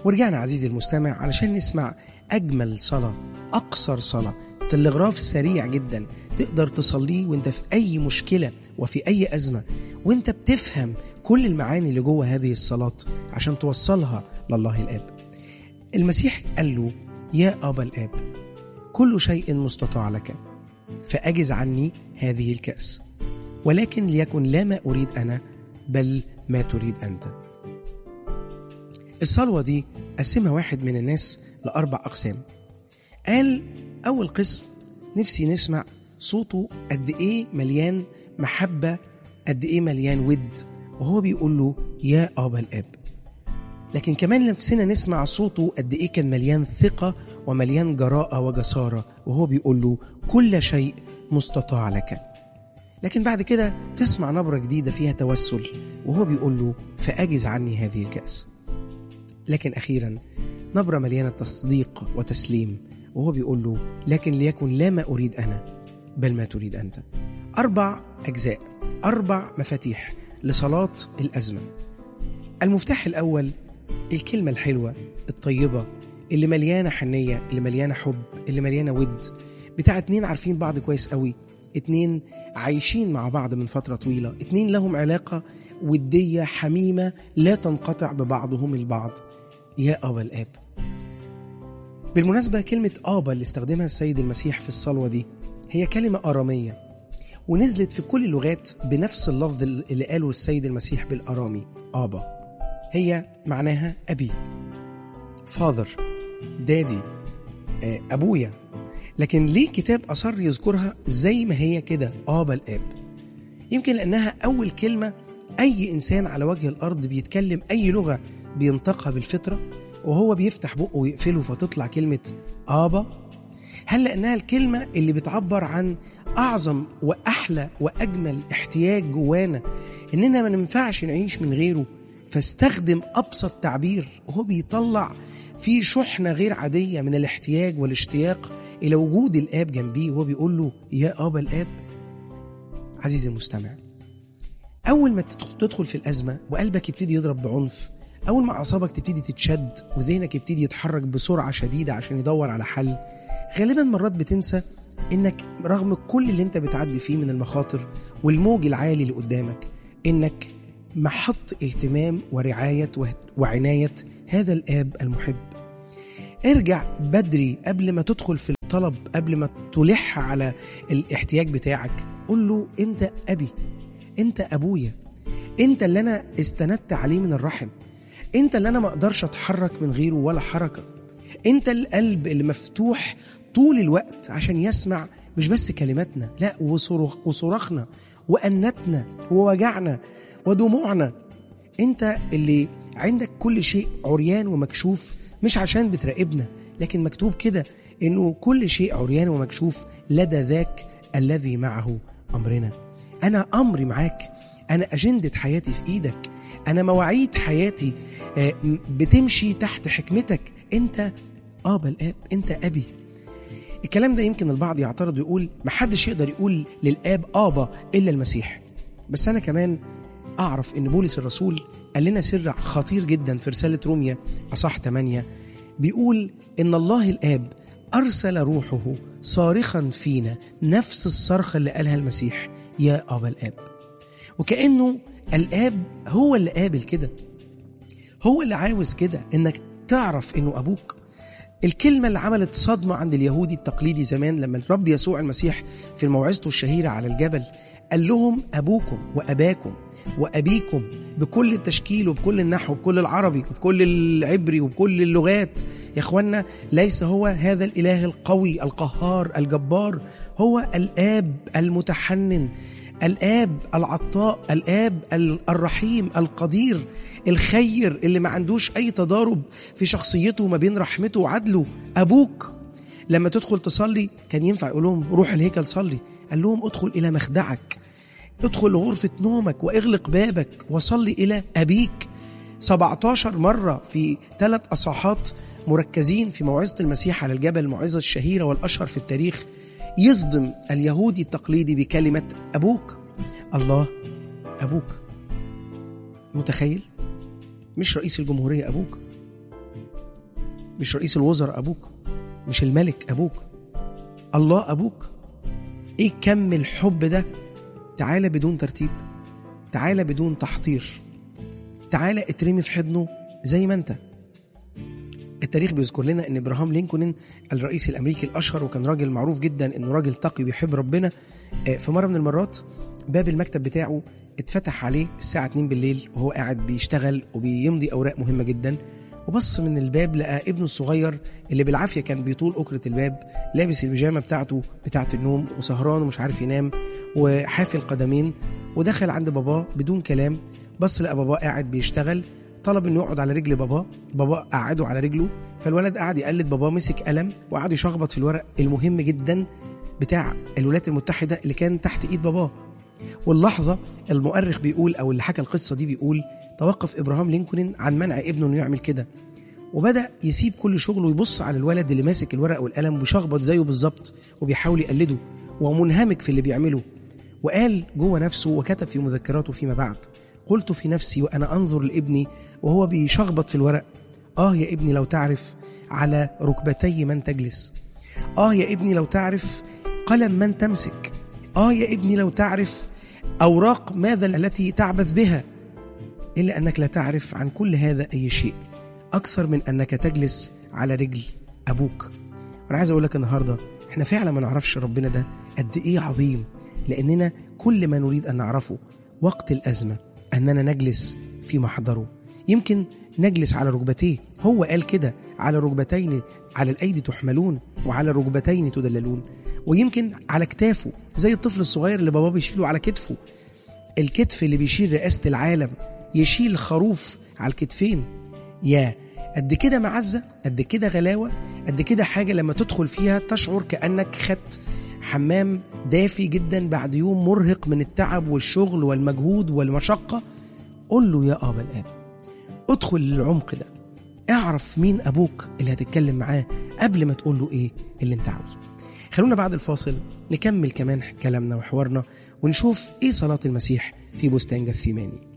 ورجعنا عزيزي المستمع علشان نسمع أجمل صلاة أقصر صلاة تلغراف سريع جدا تقدر تصليه وانت في أي مشكلة وفي أي أزمة وانت بتفهم كل المعاني اللي جوه هذه الصلاة عشان توصلها لله الآب المسيح قال له يا أبا الآب كل شيء مستطاع لك فأجز عني هذه الكأس ولكن ليكن لا ما أريد أنا بل ما تريد أنت الصلوة دي قسمها واحد من الناس لأربع أقسام قال أول قسم نفسي نسمع صوته قد إيه مليان محبة قد إيه مليان ود وهو بيقول له يا أبا الآب لكن كمان نفسنا نسمع صوته قد إيه كان مليان ثقة ومليان جراءة وجسارة وهو بيقول له كل شيء مستطاع لك لكن بعد كده تسمع نبرة جديدة فيها توسل وهو بيقول له فأجز عني هذه الكأس لكن أخيرا نبرة مليانة تصديق وتسليم وهو بيقول له لكن ليكن لا ما أريد أنا بل ما تريد أنت أربع أجزاء أربع مفاتيح لصلاة الأزمة المفتاح الأول الكلمة الحلوة الطيبة اللي مليانة حنية اللي مليانة حب اللي مليانة ود بتاع اتنين عارفين بعض كويس قوي اتنين عايشين مع بعض من فترة طويلة اتنين لهم علاقة ودية حميمة لا تنقطع ببعضهم البعض يا أبا الآب بالمناسبة كلمة آبا اللي استخدمها السيد المسيح في الصلوة دي هي كلمة آرامية ونزلت في كل اللغات بنفس اللفظ اللي قاله السيد المسيح بالآرامي آبا هي معناها أبي فاذر دادي أبويا لكن ليه كتاب أصر يذكرها زي ما هي كده آبا الآب يمكن لأنها أول كلمة أي إنسان على وجه الأرض بيتكلم أي لغة بينطقها بالفطرة وهو بيفتح بقه ويقفله فتطلع كلمة آبا هل لأنها الكلمة اللي بتعبر عن أعظم وأحلى وأجمل احتياج جوانا إننا ما ننفعش نعيش من غيره فاستخدم أبسط تعبير وهو بيطلع في شحنة غير عادية من الاحتياج والاشتياق إلى وجود الآب جنبيه وهو بيقول له يا أبا الآب عزيزي المستمع أول ما تدخل في الأزمة وقلبك يبتدي يضرب بعنف أول ما أعصابك تبتدي تتشد وذهنك يبتدي يتحرك بسرعة شديدة عشان يدور على حل غالبا مرات بتنسى إنك رغم كل اللي أنت بتعدي فيه من المخاطر والموج العالي اللي قدامك إنك محط اهتمام ورعاية وعناية هذا الآب المحب ارجع بدري قبل ما تدخل في الطلب قبل ما تلح على الاحتياج بتاعك قول له انت ابي انت ابويا انت اللي انا استندت عليه من الرحم انت اللي انا ما اقدرش اتحرك من غيره ولا حركه انت القلب اللي مفتوح طول الوقت عشان يسمع مش بس كلماتنا لا وصرخ وصراخنا وانتنا ووجعنا ودموعنا انت اللي عندك كل شيء عريان ومكشوف مش عشان بتراقبنا لكن مكتوب كده انه كل شيء عريان ومكشوف لدى ذاك الذي معه امرنا انا امري معاك انا اجنده حياتي في ايدك انا مواعيد حياتي بتمشي تحت حكمتك انت ابا الاب انت ابي الكلام ده يمكن البعض يعترض ويقول محدش يقدر يقول للاب ابا الا المسيح بس انا كمان اعرف ان بولس الرسول قال لنا سر خطير جدا في رساله روميا اصح 8 بيقول ان الله الاب ارسل روحه صارخا فينا نفس الصرخه اللي قالها المسيح يا ابا الاب وكانه الاب هو اللي قابل كده هو اللي عاوز كده انك تعرف انه ابوك الكلمة اللي عملت صدمة عند اليهودي التقليدي زمان لما الرب يسوع المسيح في موعظته الشهيرة على الجبل قال لهم أبوكم وأباكم وأبيكم بكل التشكيل وبكل النحو وبكل العربي وبكل العبري وبكل اللغات يا اخوانا ليس هو هذا الإله القوي القهار الجبار هو الآب المتحنن الآب العطاء الآب الرحيم القدير الخير اللي ما عندوش أي تضارب في شخصيته ما بين رحمته وعدله أبوك لما تدخل تصلي كان ينفع يقول لهم روح الهيكل صلي قال لهم ادخل إلى مخدعك ادخل لغرفة نومك واغلق بابك وصلي إلى أبيك 17 مرة في ثلاث أصحاحات مركزين في موعظة المسيح على الجبل الموعظة الشهيرة والأشهر في التاريخ يصدم اليهودي التقليدي بكلمة أبوك الله أبوك متخيل مش رئيس الجمهورية أبوك مش رئيس الوزراء ابوك مش الملك ابوك الله ابوك ايه كم الحب ده تعالى بدون ترتيب تعالى بدون تحضير تعالى اترمي في حضنه زي ما انت التاريخ بيذكر لنا ان ابراهام لينكولن الرئيس الامريكي الاشهر وكان راجل معروف جدا انه راجل تقي بيحب ربنا آه، في مره من المرات باب المكتب بتاعه اتفتح عليه الساعه 2 بالليل وهو قاعد بيشتغل وبيمضي اوراق مهمه جدا وبص من الباب لقى ابنه الصغير اللي بالعافيه كان بيطول اكره الباب لابس البيجامه بتاعته بتاعه النوم وسهران ومش عارف ينام وحافي القدمين ودخل عند باباه بدون كلام بص لقى باباه قاعد بيشتغل طلب انه يقعد على رجل باباه باباه قعده على رجله فالولد قعد يقلد باباه مسك قلم وقعد يشخبط في الورق المهم جدا بتاع الولايات المتحده اللي كان تحت ايد باباه واللحظه المؤرخ بيقول او اللي حكى القصه دي بيقول توقف ابراهام لينكولن عن منع ابنه انه يعمل كده وبدا يسيب كل شغله ويبص على الولد اللي ماسك الورق والقلم وبيشخبط زيه بالظبط وبيحاول يقلده ومنهمك في اللي بيعمله وقال جوه نفسه وكتب في مذكراته فيما بعد قلت في نفسي وانا انظر لابني وهو بيشخبط في الورق اه يا ابني لو تعرف على ركبتي من تجلس اه يا ابني لو تعرف قلم من تمسك اه يا ابني لو تعرف اوراق ماذا التي تعبث بها الا انك لا تعرف عن كل هذا اي شيء اكثر من انك تجلس على رجل ابوك انا عايز اقول لك النهارده احنا فعلا ما نعرفش ربنا ده قد ايه عظيم لاننا كل ما نريد ان نعرفه وقت الازمه اننا نجلس في محضره يمكن نجلس على ركبتيه هو قال كده على ركبتين على الايدي تحملون وعلى ركبتين تدللون ويمكن على كتافه زي الطفل الصغير اللي باباه بيشيله على كتفه الكتف اللي بيشيل رئاسه العالم يشيل خروف على الكتفين يا قد كده معزه قد كده غلاوه قد كده حاجه لما تدخل فيها تشعر كانك خدت حمام دافي جدا بعد يوم مرهق من التعب والشغل والمجهود والمشقه قول له يا ابا الاب ادخل للعمق ده اعرف مين ابوك اللي هتتكلم معاه قبل ما تقول له ايه اللي انت عاوزه خلونا بعد الفاصل نكمل كمان كلامنا وحوارنا ونشوف ايه صلاه المسيح في بستان جثيماني